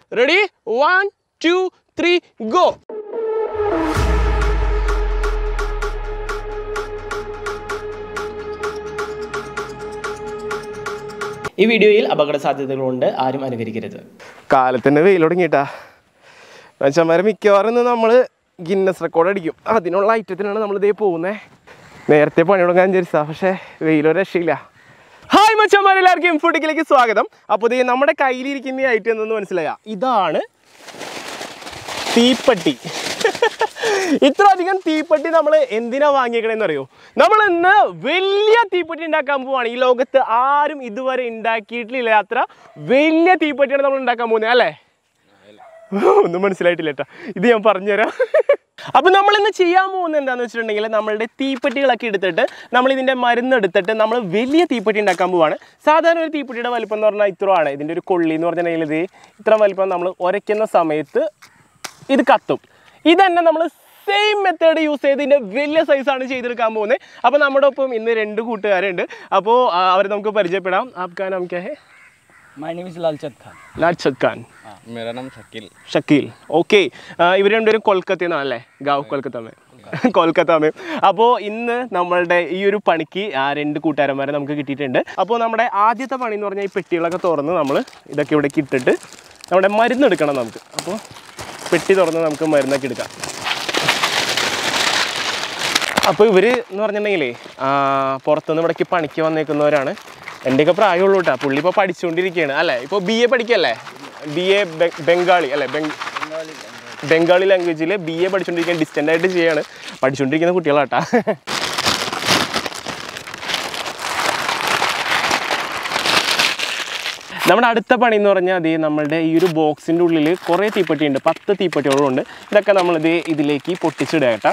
Ready one two three go ഈ വീഡിയോയിൽ അപകട സാധ്യതകളുണ്ട് ആരും അനുകരിക്കരുത് കാലത്തന്നെ വെയിൽ തുടങ്ങിയിട്ടാ മനുഷ്യന്മാരെ മിക്കവാറും ഇന്ന് നമ്മൾ ഗിന്നസ് റെക്കോർഡ് അടിക്കും അതിനുള്ള ഐറ്റത്തിനാണ് നമ്മൾ ഇതേ പോകുന്നത് നേരത്തെ പണി തുടങ്ങാൻ വിചാരിച്ചാ പക്ഷേ വെയിലോ രക്ഷയില്ല ഹായ് മച്ചന്മാർ എല്ലാവർക്കും ഫുഡിക്കിലേക്ക് സ്വാഗതം അപ്പോൾ ഇത് നമ്മുടെ കയ്യിലിരിക്കുന്ന ഈ ഐറ്റം എന്തെന്ന് മനസ്സിലായ ഇതാണ് തീപ്പട്ടി ഇത്ര അധികം തീപ്പട്ടി നമ്മൾ എന്തിനാ വാങ്ങിയേക്കണേന്ന് അറിയോ നമ്മൾ ഇന്ന് വലിയ തീപ്പട്ടി ഉണ്ടാക്കാൻ പോവാണ് ഈ ലോകത്ത് ആരും ഇതുവരെ ഉണ്ടാക്കിയിട്ടില്ല അത്ര വലിയ തീപ്പട്ടിയാണ് നമ്മൾ ഉണ്ടാക്കാൻ പോകുന്നത് അല്ലേ ഒന്നും മനസ്സിലായിട്ടില്ല കേട്ടോ ഇത് ഞാൻ പറഞ്ഞുതരാം അപ്പൊ നമ്മൾ ഇന്ന് ചെയ്യാൻ പോകുന്നത് എന്താണെന്ന് വെച്ചിട്ടുണ്ടെങ്കിൽ നമ്മളുടെ തീപ്പെട്ടികളൊക്കെ എടുത്തിട്ട് നമ്മൾ ഇതിന്റെ മരുന്ന് എടുത്തിട്ട് നമ്മൾ വലിയ തീപ്പെട്ടി ഉണ്ടാക്കാൻ പോവാണ് സാധാരണ ഒരു തീപ്പെട്ടിയുടെ വലിപ്പം എന്ന് പറഞ്ഞാൽ ഇത്രയാണ് ഇതിന്റെ ഒരു കൊള്ളി എന്ന് പറഞ്ഞിട്ടുണ്ടെങ്കിൽ ഇത് ഇത്ര വലിപ്പം നമ്മൾ ഉരയ്ക്കുന്ന സമയത്ത് ഇത് കത്തും ഇതന്നെ നമ്മൾ സെയിം മെത്തേഡ് യൂസ് ചെയ്ത് ഇതിൻ്റെ വലിയ സൈസാണ് ചെയ്തെടുക്കാൻ പോകുന്നത് അപ്പോൾ നമ്മുടെ ഒപ്പം ഇന്ന് രണ്ട് കൂട്ടുകാരുണ്ട് അപ്പോൾ അവരെ നമുക്ക് പരിചയപ്പെടാം ആപ്കാ നാം ക്യാ ഹേ my name is Lalchand Khan Lalchand Khan मेरा नाम शकील ഷക്കീൽ ഓക്കെ ഇവർ രണ്ടുപേരും കൊൽക്കത്തയിൽ നിന്നാണ് അല്ലേ ഗാവ് കൊൽക്കത്ത മേ കൊൽക്കത്ത മേ അപ്പോൾ ഇന്ന് നമ്മളുടെ ഈ ഒരു പണിക്ക് ആ രണ്ട് കൂട്ടുകാരന്മാരെ നമുക്ക് കിട്ടിയിട്ടുണ്ട് അപ്പോൾ നമ്മുടെ ആദ്യത്തെ പണി എന്ന് പറഞ്ഞാൽ ഈ പെട്ടികളൊക്കെ തുറന്ന് നമ്മൾ ഇതൊക്കെ ഇവിടേക്ക് ഇട്ടിട്ട് നമ്മുടെ മരുന്ന് എടുക്കണം നമുക്ക് അപ്പോൾ പെട്ടി തുറന്ന് നമുക്ക് മരുന്നൊക്കെ എടുക്കാം അപ്പോൾ ഇവർ എന്ന് പറഞ്ഞിട്ടുണ്ടെങ്കിലേ പുറത്തുനിന്ന് ഇവിടേക്ക് പണിക്ക് വന്നേക്കുന്നവരാണ് എൻ്റെയൊക്കെ പ്രായമുള്ളൂ കേട്ടോ പുള്ളി ഇപ്പോൾ പഠിച്ചുകൊണ്ടിരിക്കുകയാണ് അല്ലേ ഇപ്പോൾ ബി എ പഠിക്കല്ലേ ബി എ ബംഗാളി അല്ലേ ബംഗ് ബംഗാളി ലാംഗ്വേജിൽ ബി എ പഠിച്ചുകൊണ്ടിരിക്കാൻ ഡിസ്റ്റൻ്റ് ആയിട്ട് ചെയ്യാണ് പഠിച്ചുകൊണ്ടിരിക്കുന്ന കുട്ടികളാട്ടാ നമ്മുടെ അടുത്ത പണി എന്ന് പറഞ്ഞാൽ അതേ നമ്മളുടെ ഈ ഒരു ബോക്സിൻ്റെ ഉള്ളിൽ കുറേ തീപ്പെട്ടി ഉണ്ട് പത്ത് തീപ്പെട്ടികളുണ്ട് ഇതൊക്കെ നമ്മളിത് ഇതിലേക്ക് പൊട്ടിച്ചിടുക കേട്ടോ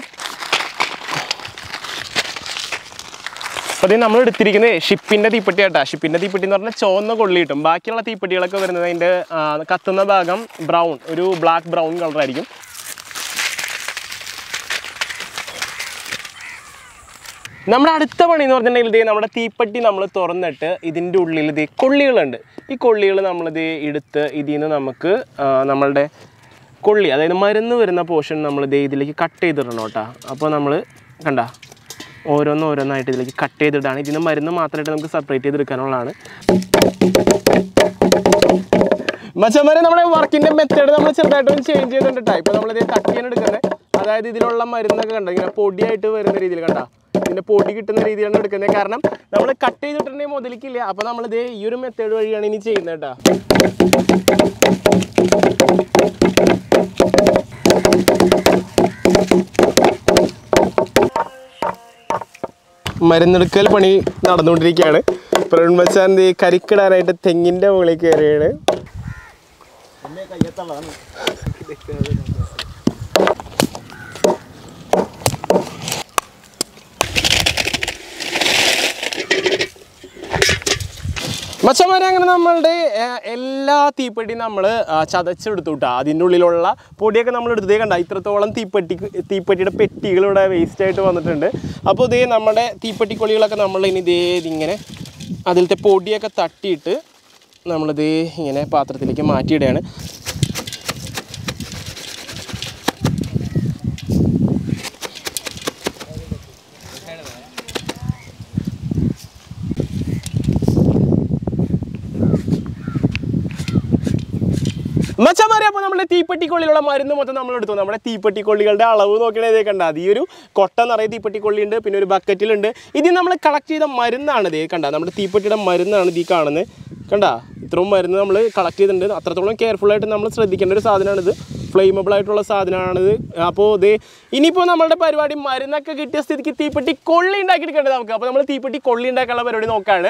അപ്പോൾ ഇത് നമ്മൾ എടുത്തിരിക്കുന്നത് ഷിപ്പിൻ്റെ തീപ്പെട്ടി കേട്ടോ ഷിപ്പിൻ്റെ തീപ്പെട്ടി എന്ന് പറഞ്ഞാൽ ചുവന്ന കൊള്ളി കിട്ടും ബാക്കിയുള്ള തീപ്പെട്ടികളൊക്കെ വരുന്നത് അതിൻ്റെ ആ, കത്തുന്ന ഭാഗം ബ്രൗൺ ഒരു ബ്ലാക്ക് ബ്രൗൺ കളറായിരിക്കും നമ്മുടെ അടുത്ത പണി എന്ന് പറഞ്ഞിട്ടുണ്ടെങ്കിൽ ഇതേ നമ്മുടെ തീപ്പെട്ടി നമ്മൾ തുറന്നിട്ട് ഇതിൻ്റെ ഉള്ളിൽ ഇതേ കൊള്ളികളുണ്ട് ഈ കൊള്ളികൾ നമ്മളിത് എടുത്ത് ഇതിൽ നിന്ന് നമുക്ക് ആ, നമ്മളുടെ കൊള്ളി അതായത് മരുന്ന് വരുന്ന പോർഷൻ നമ്മൾ ഇതേ ഇതിലേക്ക് കട്ട് ചെയ്തിടണം കേട്ടോ അപ്പോൾ നമ്മൾ കണ്ട ഓരോന്ന് ഓരോന്നായിട്ട് ഇതിലേക്ക് കട്ട് ചെയ്തിടാണ് ഇതിന് മരുന്ന് മാത്രമായിട്ട് നമുക്ക് സെപ്പറേറ്റ് ചെയ്തെടുക്കാനുള്ളതാണ് മച്ചന്മാരെ നമ്മുടെ വർക്കിന്റെ മെത്തേഡ് നമ്മൾ ചെറുതായിട്ടൊന്ന് ചേഞ്ച് ചെയ്തിട്ടുണ്ട് കേട്ടോ ഇപ്പൊ നമ്മളിത് തട്ടിയാണ് എടുക്കുന്നത് അതായത് ഇതിലുള്ള മരുന്നൊക്കെ കണ്ടോ ഇങ്ങനെ പൊടിയായിട്ട് വരുന്ന രീതിയിൽ കണ്ട ഇതിന്റെ പൊടി കിട്ടുന്ന രീതിയിലാണ് എടുക്കുന്നത് കാരണം നമ്മൾ കട്ട് ചെയ്തിട്ടുണ്ടെങ്കിൽ മുതലിക്കില്ല അപ്പൊ നമ്മളിത് ഈ ഒരു മെത്തേഡ് വഴിയാണ് ഇനി ചെയ്യുന്നത് കേട്ടോ മരുന്നെടുക്കൽ പണി നടന്നുകൊണ്ടിരിക്കുകയാണ് പ്രവീൺ മച്ചാൻ ദേ കരിക്കിടാനായിട്ട് തെങ്ങിന്റെ മുകളിൽ കയറിയാണ് മച്ചന്മാരെ അങ്ങനെ നമ്മളുടെ ആ, എല്ലാ തീപ്പെട്ടിയും നമ്മൾ ചതച്ചെടുത്തു കേട്ടോ അതിൻ്റെ ഉള്ളിലുള്ള പൊടിയൊക്കെ നമ്മൾ എടുത്തതേ കണ്ട ഇത്രത്തോളം തീപ്പെട്ടി തീപ്പെട്ടിയുടെ പെട്ടികൾ ഇവിടെ വേസ്റ്റ് ആയിട്ട് വന്നിട്ടുണ്ട് അപ്പോൾ ഇതേ നമ്മുടെ തീപ്പെട്ടിക്കൊള്ളികളൊക്കെ നമ്മൾ ഇനി ഇതേ ഇങ്ങനെ അതിലത്തെ പൊടിയൊക്കെ തട്ടിയിട്ട് നമ്മളിത് ഇങ്ങനെ പാത്രത്തിലേക്ക് മാറ്റിയിടുകയാണ് മച്ചമാരെ അപ്പോൾ നമ്മുടെ തീപ്പെട്ടിക്കൊള്ളിലുള്ള മരുന്ന് മൊത്തം നമ്മൾ എടുത്തു നമ്മുടെ തീപ്പെട്ടിക്കൊള്ളികളുടെ അളവ് നോക്കണേ കണ്ട അത് ഈ ഒരു കൊട്ട നിറയെ തീപ്പെട്ടിക്കൊള്ളി ഉണ്ട് പിന്നെ ഒരു ബക്കറ്റിലുണ്ട് ഇതിൽ നമ്മൾ കളക്ട് ചെയ്ത മരുന്നാണ് ഇതേ കണ്ട നമ്മുടെ തീപ്പെട്ടിയുടെ മരുന്നാണ് ഇതിൽ കാണുന്നത് കണ്ട ഇത്രയും മരുന്ന് നമ്മൾ കളക്ട് ചെയ്തിട്ടുണ്ട് അത്രത്തോളം കെയർഫുൾ ആയിട്ട് നമ്മൾ ശ്രദ്ധിക്കേണ്ട ഒരു സാധനമാണിത് ഫ്ലെയിമബിൾ ആയിട്ടുള്ള സാധനമാണിത് അപ്പോൾ ഇത് ഇനിയിപ്പോൾ നമ്മളുടെ പരിപാടി മരുന്നൊക്കെ കിട്ടിയ സ്ഥിതിക്ക് തീപ്പെട്ടി കൊള്ളി ഉണ്ടാക്കിയെടുക്കേണ്ടത് നമുക്ക് അപ്പോൾ നമ്മൾ തീപ്പെട്ടി കൊള്ളി ഉണ്ടാക്കാനുള്ള പരിപാടി നോക്കാണ്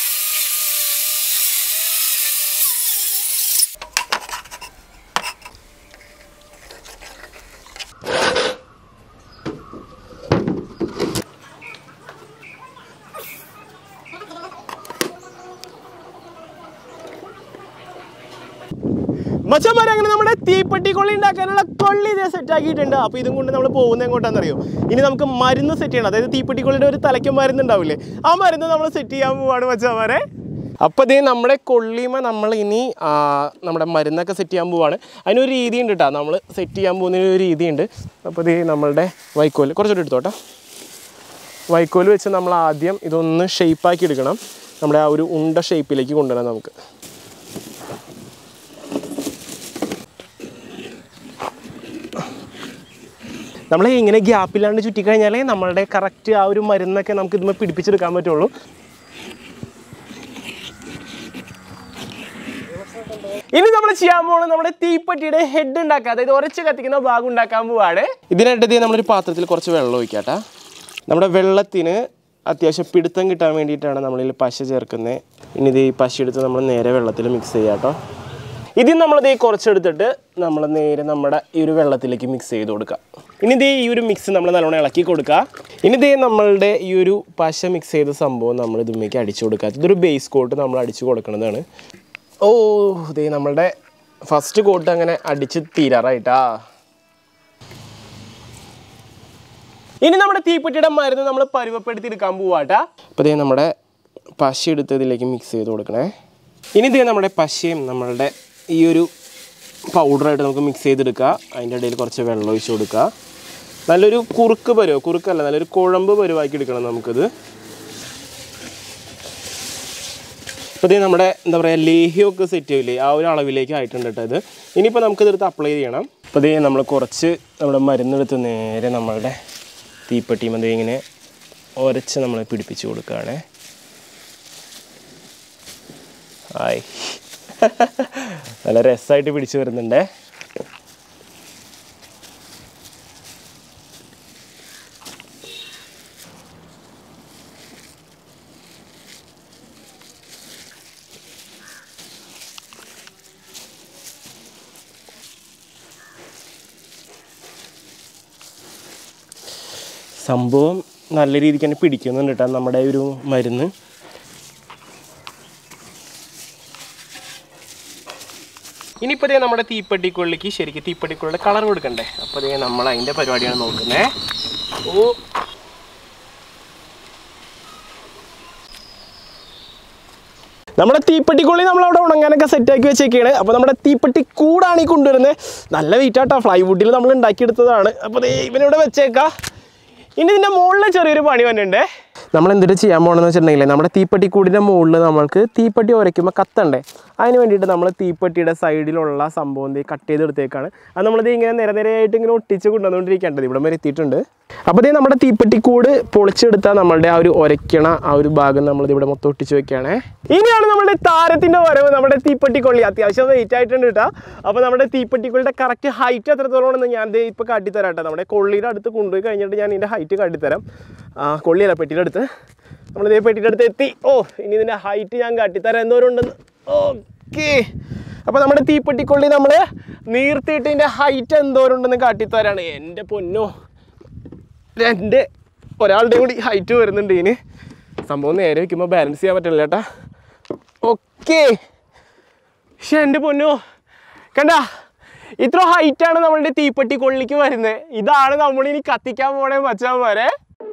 മച്ചന്മാരെ അങ്ങനെ നമ്മുടെ തീപ്പെട്ടി കൊള്ളി ഉണ്ടാക്കാനുള്ള കൊള്ളി ഇതേ സെറ്റ് ആക്കിയിട്ടുണ്ട് അപ്പോൾ ഇതും കൊണ്ട് നമ്മൾ പോകുന്നത് എങ്ങോട്ടാണെന്നറിയോ ഇനി നമുക്ക് മരുന്ന് സെറ്റ് ചെയ്യണം അതായത് തീപ്പെട്ടി കൊള്ളിയുടെ ഒരു തലയ്ക്ക് മരുന്ന് ഉണ്ടാവില്ലേ ആ മരുന്ന് നമ്മൾ സെറ്റ് ചെയ്യാൻ പോവാണ് മച്ചന്മാരെ അപ്പോൾ ഇതേ നമ്മുടെ കൊള്ളിമ നമ്മൾ ഇനി ആ, നമ്മുടെ മരുന്നൊക്കെ സെറ്റ് ചെയ്യാൻ പോവാണ് അതിനൊരു രീതി ഉണ്ട് കേട്ടോ നമ്മൾ സെറ്റ് ചെയ്യാൻ പോകുന്നതിന് ഒരു രീതിയുണ്ട് അപ്പോൾ ഇതേ നമ്മളുടെ വൈക്കോൽ കുറച്ചുകൂടി എടുത്തോട്ടെ വൈക്കോൽ വെച്ച് നമ്മൾ ആദ്യം ഇതൊന്ന് ഷേപ്പാക്കി എടുക്കണം നമ്മുടെ ആ ഒരു ഉണ്ട ഷേപ്പിലേക്ക് കൊണ്ടുവരാം നമുക്ക് നമ്മൾ ഇങ്ങനെ ഗ്യാപ്പില്ലാണ്ട് ചുറ്റിക്കഴിഞ്ഞാലേ നമ്മളുടെ കറക്റ്റ് ആ ഒരു മരുന്നൊക്കെ നമുക്ക് ഇതുമ്പോൾ പിടിപ്പിച്ചെടുക്കാൻ പറ്റുള്ളൂ ഇനി നമ്മൾ ചെയ്യാൻ പോകുന്നത് നമ്മുടെ തീപ്പെട്ടിയുടെ ഹെഡ് ഉണ്ടാക്കുക അതായത് ഉരച്ച് കത്തിക്കുന്ന ഭാഗം ഉണ്ടാക്കാൻ പോവാണ് ഇതിനായിട്ട് ഇത് നമ്മളൊരു പാത്രത്തിൽ കുറച്ച് വെള്ളം ഒഴിക്കാട്ടാ നമ്മുടെ വെള്ളത്തിന് അത്യാവശ്യം പിടുത്തം കിട്ടാൻ വേണ്ടിയിട്ടാണ് നമ്മളിൽ പശ ചേർക്കുന്നത് ഇനി ഇത് ഈ പശ എടുത്ത് നമ്മൾ നേരെ വെള്ളത്തിൽ മിക്സ് ചെയ്യാം കേട്ടോ ഇതിൽ നമ്മളിത് കുറച്ചെടുത്തിട്ട് നമ്മൾ നേരെ നമ്മുടെ ഈ ഒരു വെള്ളത്തിലേക്ക് മിക്സ് ചെയ്ത് കൊടുക്കുക ഇനി ഇതേ ഈ ഒരു മിക്സ് നമ്മൾ നല്ലോണം ഇളക്കി കൊടുക്കുക ഇനി ഇതേ നമ്മളുടെ ഈ ഒരു പശ മിക്സ് ചെയ്ത സംഭവം നമ്മൾ ഇതുമ്മേക്ക് അടിച്ചു കൊടുക്കുക ഇതൊരു ബേസ് കോട്ട് നമ്മൾ അടിച്ചു കൊടുക്കുന്നതാണ് ഓ ഇതേ നമ്മളുടെ ഫസ്റ്റ് കോട്ട് അങ്ങനെ അടിച്ച് തീരാറായിട്ടാ ഇനി നമ്മുടെ തീപ്പെട്ടിയുടെ മരുന്ന് നമ്മൾ പരുവപ്പെടുത്തി എടുക്കാൻ പോവാട്ടാ അപ്പോൾ ഇതേ നമ്മുടെ പശ എടുത്ത് ഇതിലേക്ക് മിക്സ് ചെയ്ത് കൊടുക്കണേ ഇനി ഇതേ നമ്മുടെ പശയും നമ്മളുടെ ഈ ഒരു പൗഡറായിട്ട് നമുക്ക് മിക്സ് ചെയ്തെടുക്കുക അതിൻ്റെ ഇടയിൽ കുറച്ച് വെള്ളം ഒഴിച്ച് കൊടുക്കുക നല്ലൊരു കുറുക്ക് പരുവ കുറുക്കല്ല നല്ലൊരു കുഴമ്പ് പരുവാക്കി എടുക്കണം നമുക്കിത് അപ്പോൾ ഇത് നമ്മുടെ എന്താ പറയുക ലേഹ്യമൊക്കെ സെറ്റ് ചെയ്യില്ലേ ആ ഒരു അളവിലേക്ക് ആയിട്ടുണ്ട് കേട്ടോ ഇത് ഇനിയിപ്പോൾ നമുക്ക് ഇതെടുത്ത് അപ്ലൈ ചെയ്യണം അപ്പോൾ ഇത് നമ്മൾ കുറച്ച് നമ്മുടെ മരുന്നെടുത്ത് നേരെ നമ്മളുടെ തീപ്പെട്ടിയും അത് ഇങ്ങനെ ഉരച്ച് നമ്മൾ പിടിപ്പിച്ച് കൊടുക്കുകയാണേ ആയി നല്ല രസമായിട്ട് പിടിച്ചു വരുന്നുണ്ടേ സംഭവം നല്ല രീതിക്ക് തന്നെ പിടിക്കുന്നുണ്ട് കേട്ടോ നമ്മുടെ ഒരു മരുന്ന് ഇനിയിപ്പോൾ ദേ നമ്മുടെ തീപ്പെട്ടിക്കുള്ളിലേക്ക് ശരിക്കും തീപ്പെട്ടിക്കുള്ളിയുടെ കളർ കൊടുക്കണ്ടേ അപ്പോൾ ദേ നമ്മൾ അതിൻ്റെ പരിപാടിയാണ് നോക്കുന്നത് ഓ നമ്മുടെ തീപ്പെട്ടിക്കുള്ളി നമ്മൾ അവിടെ ഉണങ്ങാനൊക്കെ സെറ്റാക്കി വെച്ചേക്കാണ് അപ്പോൾ നമ്മുടെ തീപ്പെട്ടി കൂടാണ് ഈ കൊണ്ടുവരുന്നത് നല്ല വെയിറ്റാട്ടോ ഫ്ലൈവുഡിൽ നമ്മൾ ഉണ്ടാക്കിയെടുത്തതാണ് അപ്പോൾ ദേ ഇവനിവിടെ വെച്ചേക്കാം ഇനി ഇതിൻ്റെ മുകളിൽ ചെറിയൊരു പണി വന്നിട്ടുണ്ടേ നമ്മൾ എന്തിട്ട് ചെയ്യാൻ പോകണമെന്ന് വെച്ചിട്ടുണ്ടെങ്കിൽ നമ്മുടെ തീപ്പെട്ടിക്കൂടിൻ്റെ മുകളിൽ നമ്മൾക്ക് തീപ്പെട്ടി ഉരയ്ക്കുമ്പോൾ കത്തണ്ടേ അതിന് വേണ്ടിയിട്ട് നമ്മൾ തീപ്പെട്ടിയുടെ സൈഡിലുള്ള സംഭവം ദേ കട്ട് ചെയ്തെടുത്തേക്കാണ് അത് നമ്മളിത് ഇങ്ങനെ നിര നിരയായിട്ട് ഇങ്ങനെ ഒട്ടിച്ച് കൊണ്ടുവന്നുകൊണ്ടിരിക്കേണ്ടത് ഇവിടെ വരെ എത്തിയിട്ടുണ്ട് അപ്പോൾ ഇതേ നമ്മുടെ തീപ്പെട്ടിക്കൂട് പൊളിച്ചെടുത്താൽ നമ്മളുടെ ആ ഒരു ഉരയ്ക്കണ ആ ഒരു ഭാഗം നമ്മളിത് ഇവിടെ മൊത്തം ഒട്ടിച്ച് വെക്കുകയാണേ ഇനിയാണ് നമ്മുടെ താരത്തിൻ്റെ വരവ് നമ്മുടെ തീപ്പെട്ടിക്കൊള്ളി അത്യാവശ്യം വെയിറ്റ് ആയിട്ടുണ്ട് കേട്ടോ അപ്പോൾ നമ്മുടെ തീപ്പെട്ടിക്കൊള്ളിയുടെ കറക്റ്റ് ഹൈറ്റ് എത്രത്തോളമാണെന്ന് ഞാൻ ദേ ഇപ്പോൾ കാട്ടിത്തരാം കേട്ടോ നമ്മുടെ കൊള്ളിയുടെ അടുത്ത് കൊണ്ടുപോയി കഴിഞ്ഞിട്ട് ഞാൻ ഇതിൻ്റെ ഹൈറ്റ് കാട്ടിത്തരാം ആ കൊള്ളിയല്ല പെട്ടിയുടെ അടുത്ത് നമ്മളിതേ പെട്ടിയുടെ അടുത്ത് എത്തി ഓ ഇനി ഇതിൻ്റെ ഹൈറ്റ് ഞാൻ കാട്ടിത്തരാം എന്തോരം ഉണ്ടെന്ന് ഓക്കേ അപ്പോൾ നമ്മുടെ തീപ്പെട്ടിക്കൊള്ളി നമ്മൾ നീർത്തിയിട്ട് ഇതിൻ്റെ ഹൈറ്റ് എന്തോരം ഉണ്ടെന്ന് കാട്ടിത്തരാണ് എൻ്റെ പൊന്നോ രണ്ട് ഒരാളുടെ കൂടി ഹൈറ്റ് വരുന്നുണ്ട് ഇതിന് സംഭവം നേരെ വെക്കുമ്പോൾ ബാലൻസ് ചെയ്യാൻ പറ്റില്ല ചേട്ടാ ഓക്കെ പക്ഷെ എൻ്റെ പൊന്നോ കണ്ട ഇത്ര ഹൈറ്റാണ് നമ്മളുടെ തീപ്പെട്ടി കൊള്ളിക്ക് വരുന്നത് ഇതാണ് നമ്മൾ ഇനി കത്തിക്കാൻ പോണേ മച്ചാൻ വരെ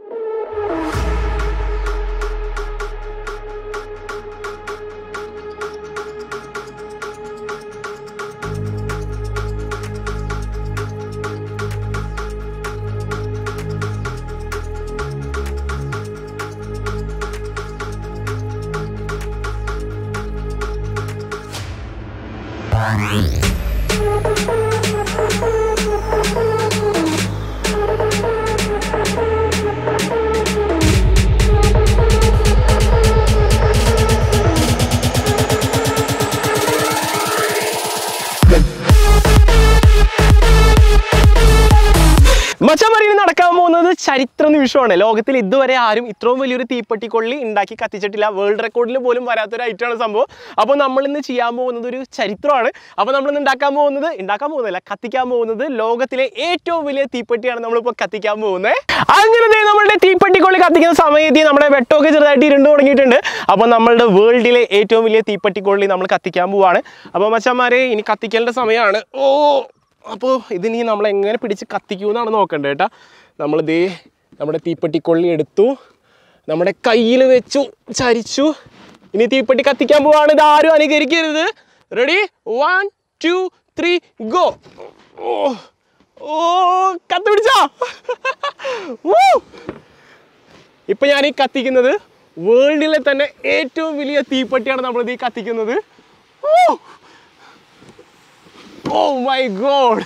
മച്ചമറിയിൽ നടക്കാൻ പോകുന്നത് ചരിത്ര നിമിഷമാണ് ലോകത്തിൽ ഇതുവരെ ആരും ഇത്രയും വലിയൊരു തീപ്പെട്ടിക്കൊള്ളി ഉണ്ടാക്കി കത്തിച്ചിട്ടില്ല വേൾഡ് റെക്കോർഡിൽ പോലും വരാത്തൊരു ഐറ്റമാണ് സംഭവം അപ്പോൾ നമ്മൾ ഇന്ന് ചെയ്യാൻ പോകുന്നത് ഒരു ചരിത്രമാണ് അപ്പോൾ നമ്മൾ ഇന്ന് ഉണ്ടാക്കാൻ പോകുന്നത് ഉണ്ടാക്കാൻ പോകുന്നതല്ല കത്തിക്കാൻ പോകുന്നത് ലോകത്തിലെ ഏറ്റവും വലിയ തീപ്പെട്ടിയാണ് നമ്മളിപ്പോൾ കത്തിക്കാൻ പോകുന്നത് അങ്ങനെ ദേ നമ്മളുടെ തീപ്പെട്ടിക്കൊള്ളി കത്തിക്കുന്ന സമയത്ത് നമ്മുടെ വെട്ടമൊക്കെ ചെറുതായിട്ട് ഇരുണ്ട് തുടങ്ങിയിട്ടുണ്ട് അപ്പോൾ നമ്മളുടെ വേൾഡിലെ ഏറ്റവും വലിയ തീപ്പെട്ടിക്കൊള്ളി നമ്മൾ കത്തിക്കാൻ പോവാണ് അപ്പോൾ മച്ചന്മാരെ ഇനി കത്തിക്കേണ്ട സമയമാണ് ഓ അപ്പോൾ ഇതിനി നമ്മൾ എങ്ങനെ പിടിച്ച് കത്തിക്കുമെന്നാണ് നോക്കേണ്ടത് കേട്ടോ നമ്മളിതേ നമ്മുടെ തീപ്പെട്ടിക്കൊള്ളി എടുത്തു നമ്മുടെ കയ്യിൽ വെച്ചു ചരിച്ചു ഇനി തീപ്പെട്ടി കത്തിക്കാൻ പോവാണ് ഇത് ആരും അനുകരിക്കരുത് ready one two three go ഓ ഓ കത്ത് പിടിച്ചോ വൂ. ഇപ്പൊ ഞാൻ ഈ കത്തിക്കുന്നത് വേൾഡിലെ തന്നെ ഏറ്റവും വലിയ തീപ്പെട്ടിയാണ് നമ്മളിത് ഈ കത്തിക്കുന്നത് ഓ മൈ ഗോഡ്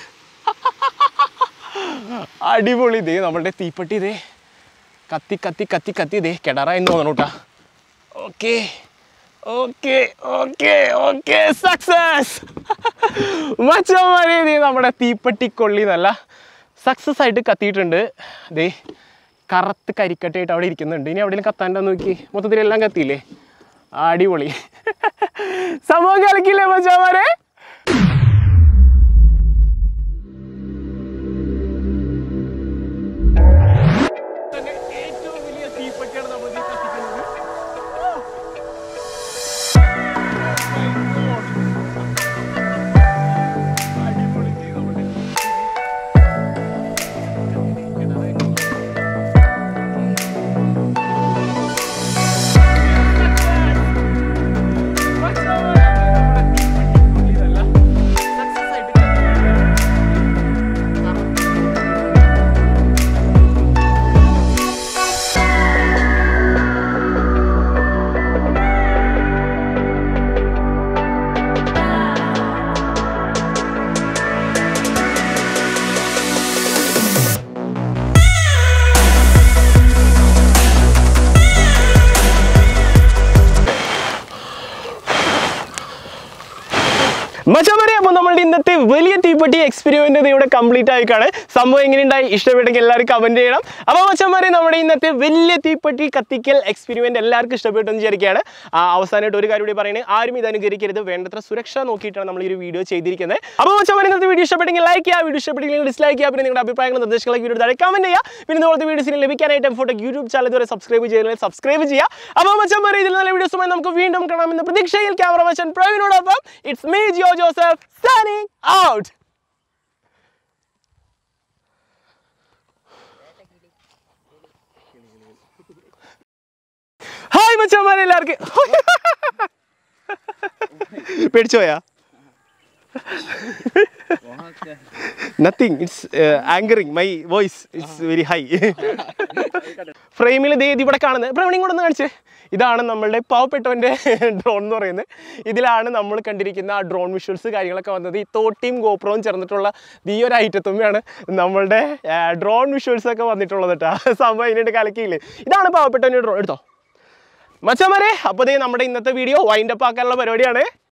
അടിപൊളി ഇതേ നമ്മളുടെ തീപ്പെട്ടി ഇതേ കത്തി കത്തി കത്തി കത്തി ഇതേ കിടറായെന്ന് തോന്നണു കേട്ടാ okay okay okay okay success മച്ചന്മാരെ ഇതേ നമ്മുടെ തീപ്പെട്ടി കൊള്ളി നല്ല സക്സസ് ആയിട്ട് കത്തിയിട്ടുണ്ട് ദേ കറുത്ത് കരിക്കട്ടയായിട്ട് അവിടെ ഇരിക്കുന്നുണ്ട് ഇനി എവിടെയെങ്കിലും കത്താണ്ടോ നോക്കി മൊത്തത്തിൽ എല്ലാം കത്തിയില്ലേ അടിപൊളി സംഭവം കളിക്കില്ലേ മച്ചന്മാരെ തന്നെ ഏറ്റവും വലിയ തീപ്പെട്ടിയാണ് നമ്മൾ ഈ കത്തിക്കുന്നത് അടിപൊളി ചെയ്തു നമ്മുടെ മച്ചമരെ അപ്പോൾ നമ്മളുടെ ഇന്നത്തെ വലിയ തീപ്പെട്ടി എക്സ്പെരിമെന്റ് ഇവിടെ കംപ്ലീറ്റ് ആയിക്കാണ് സംഭവം എങ്ങനെയുണ്ടായി ഇഷ്ടപ്പെട്ടെങ്കിൽ എല്ലാവരും കമന്റ് ചെയ്യണം അപ്പോൾ മച്ചന്മാരെ നമ്മുടെ ഇന്നത്തെ വലിയ തീപ്പെട്ടി കത്തിക്കൽ എക്സ്പെരിമെന്റ് എല്ലാവർക്കും ഇഷ്ടപ്പെട്ടു എന്ന് വിചാരിക്കുകയാണ് ആ, അവസാനമായിട്ട് ഒരു കാര്യം കൂടി പറയുന്നത് ആരും ഇത് അനുകരിക്കരുത് വേണ്ടത്ര സുരക്ഷ നോക്കിയിട്ടാണ് നമ്മൾ ഈ ഒരു വീഡിയോ ചെയ്തിരിക്കുന്നത് അപ്പോൾ മച്ചന്മാരെ ഇന്നത്തെ വീഡിയോ ഇഷ്ടപ്പെട്ടെങ്കിൽ ലൈക്ക് ചെയ്യുക വീഡിയോ ഇഷ്ടപ്പെട്ടെങ്കിൽ ഡിസ്ലൈക്ക് ചെയ്യുക പിന്നെ നിങ്ങളുടെ അഭിപ്രായങ്ങളും നിർദ്ദേശങ്ങളൊക്കെ വീഡിയോ താഴെ കമന്റ് ചെയ്യുക പിന്നെ ഇതുപോലത്തെ വീഡിയോസിന് ലഭിക്കാനായിട്ട് ഫോട്ടോ യൂട്യൂബ് ചാനൽ ഇതുവരെ സബ്സ്ക്രൈബ് ചെയ്താൽ സബ്സ്ക്രൈബ് ചെയ്യുക അപ്പോൾ മച്ചന്മാരെ ഇതിൽ നല്ല വീഡിയോസുമായി നമുക്ക് വീണ്ടും കാണാമെന്ന പ്രതീക്ഷയിൽ ക്യാമറ മച്ചൻ പ്രവീണോടൊപ്പം it's me Jio Joseph signing out hi മച്ചന്മാരെ എല്ലാവർക്കും പേടിച്ചോയാ nothing it's anchoring my voice it's very high ഫ്രെയിമിൽ ദേ ഇത് ഇവിടെ കാണുന്നത് പ്രവണിയും കൂടെ ഒന്ന് കാണിച്ചേ ഇതാണ് നമ്മളുടെ പാവപ്പെട്ടവൻ്റെ ഡ്രോൺ എന്ന് പറയുന്നത് ഇതിലാണ് നമ്മൾ കണ്ടിരിക്കുന്ന ആ ഡ്രോൺ വിഷ്വൽസ് കാര്യങ്ങളൊക്കെ വന്നത് ഈ തോട്ടിയും ഗോപ്രവും ചേർന്നിട്ടുള്ള ഈ ഒരു ഐറ്റത്തുമ്മയാണ് നമ്മളുടെ ഡ്രോൺ വിഷ്വൽസ് ഒക്കെ വന്നിട്ടുള്ളത് കേട്ടോ സംഭവം ഇതിനായിട്ട് കലക്കിയില്ലേ ഇതാണ് പാവപ്പെട്ടവൻ്റെ ഡ്രോൺ എടുത്തോ മച്ചമാരെ അപ്പോൾ ദേ നമ്മുടെ ഇന്നത്തെ വീഡിയോ വൈൻഡപ്പ് ആക്കാനുള്ള പരിപാടിയാണ്